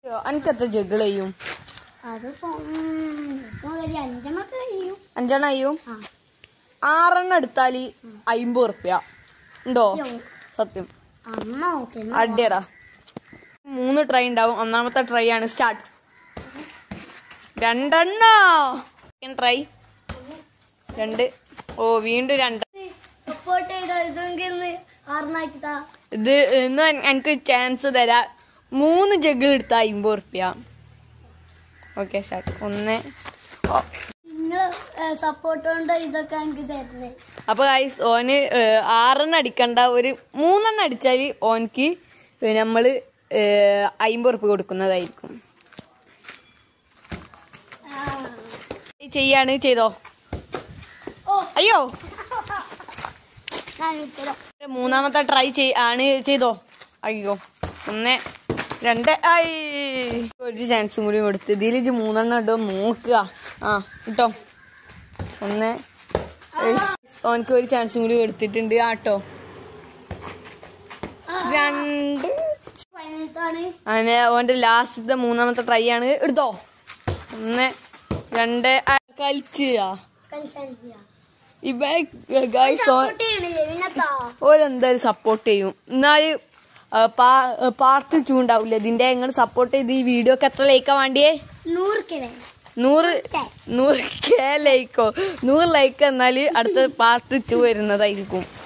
എനിക്കെത്ര ജഗിൾ ചെയ്യും അതിപ്പോ ഉം, ഇപ്പൊ ഒരു അഞ്ചെണ്ണൊക്കെ കഴിയും അഞ്ചെണ്ണം ചെയ്യും ആ ആറെണ്ണം എടുത്താൽ അയിമ്പത് ഉറുപ്പ്യ ഉണ്ടോ യോ. സത്യം അമ്മ ഓക്കെ അടിയടാ മൂന്ന് ട്രൈ ഉണ്ടാവും ഒന്നാമത്തെ ട്രൈ ആണ് സ്റ്റാർട്ട് രണ്ടെണ്ണോ ട്രൈ രണ്ട് ഓ വീണ്ടും രണ്ട് സപ്പോർട്ട് ചെയ്തോ ഇതെങ്കിൽ ആറിനാക്കിട്ടാ ഇത് ഇന്ന് എൻ- എനിക്ക് ചാൻസ് തരാ മൂന്ന് ജഗ് എടുത്ത അമ്പത് ഉറുപ്പ്യ ഓക്കെ സ്റ്റാർട്ട് ഒന്ന് ഓ നിങ്ങൾ സപ്പോർട്ട് കൊണ്ട് ഇതൊക്കെ എനിക്ക് തരുന്നേ അപ്പൊ ഗൈസ് ഓന് ഏഹ്, ആറെണ്ണം അടിക്കണ്ട ഒരു മൂന്നെണ്ണം അടിച്ചാൽ ഓൻക്ക് നമ്മൾ അമ്പത് ഉറുപ്പ്യ കൊടുക്കുന്നതായിരിക്കും ചെയ്യാണ് ചെയ്തോ ഓ അയ്യോ ഞാൻ ഉത്തരം മൂന്നാമത്തെ ട്രൈ ചെയ് ആണ് ചെയ്തോ അയ്യോ ഒന്ന് രണ്ട് ഐ ഒരു ചാൻസും കൂടി കൊടുത്ത് ഇതിൽ ഇജ്ജ് മൂന്നെണ്ണം ഇട്ടോ നോക്കുക ആ കിട്ടോ ഒന്ന് ഓനക്ക് ഒരു ചാൻസും കൂടി കൊടുത്തിട്ടുണ്ട് ആട്ടോ രണ്ട് പതിനെട്ടാണ് അങ്ങനെ ഓന്റെ ലാസ്റ്റത്തെ മൂന്നാമത്തെ ട്രൈ ആണ് എടുത്തോ ഒന്ന് രണ്ട് ആ, കളിച്ച് കളിച്ചാൽ ഇവ ഗൈസ് ഓൻ സപ്പോർട്ട് ചെയ്യണില്ലേ പിന്നെത്താ ഓരെന്തായാലും സപ്പോർട്ട് ചെയ്യും എന്നാൽ പാർട്ട് ടു ഉണ്ടാവില്ല ഇതിന്റെ നിങ്ങൾ സപ്പോർട്ട് ചെയ്ത് ഈ വീഡിയോക്ക് എത്ര ലൈക്കാ വേണ്ടിയേ നൂറുക്കിടെ നൂറ് നൂറ് കെ ലൈക്കോ നൂറ് ലൈക്ക് എന്നാൽ അടുത്ത പാർട്ട് ടു വരുന്നതായിരിക്കും